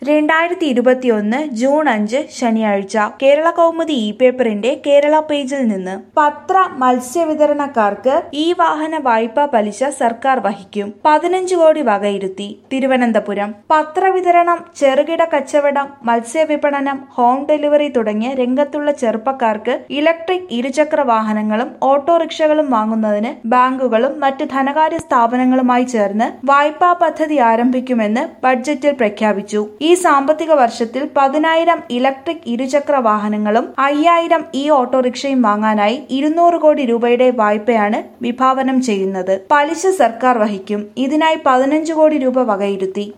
രണ്ടായിരത്തി ഇരുപത്തിയൊന്ന് ജൂൺ അഞ്ച് ശനിയാഴ്ച കേരള കൗമുദി ഇ പേപ്പറിന്റെ കേരള പേജിൽ നിന്ന് പത്ര മത്സ്യവിതരണക്കാർക്ക് ഈ വാഹന വായ്പാ പലിശ സർക്കാർ വഹിക്കും പതിനഞ്ച് കോടി വകയിരുത്തി തിരുവനന്തപുരം പത്രവിതരണം ചെറുകിട കച്ചവടം മത്സ്യവിപണനം ഹോം ഡെലിവറി തുടങ്ങിയ രംഗത്തുള്ള ചെറുപ്പക്കാർക്ക് ഇലക്ട്രിക് ഇരുചക്ര വാഹനങ്ങളും ഓട്ടോറിക്ഷകളും വാങ്ങുന്നതിന് ബാങ്കുകളും മറ്റ് ധനകാര്യ സ്ഥാപനങ്ങളുമായി ചേർന്ന് വായ്പാ പദ്ധതി ആരംഭിക്കുമെന്ന് ബഡ്ജറ്റിൽ പ്രഖ്യാപിച്ചു ഈ സാമ്പത്തിക വർഷത്തിൽ പതിനായിരം ഇലക്ട്രിക് ഇരുചക്ര വാഹനങ്ങളും അയ്യായിരം ഇ ഓട്ടോറിക്ഷയും വാങ്ങാനായി ഇരുന്നൂറ് കോടി രൂപയുടെ വായ്പയാണ് വിഭാവനം ചെയ്യുന്നത് പലിശ സർക്കാർ വഹിക്കും ഇതിനായി പതിനഞ്ച് കോടി രൂപ വകയിരുത്തി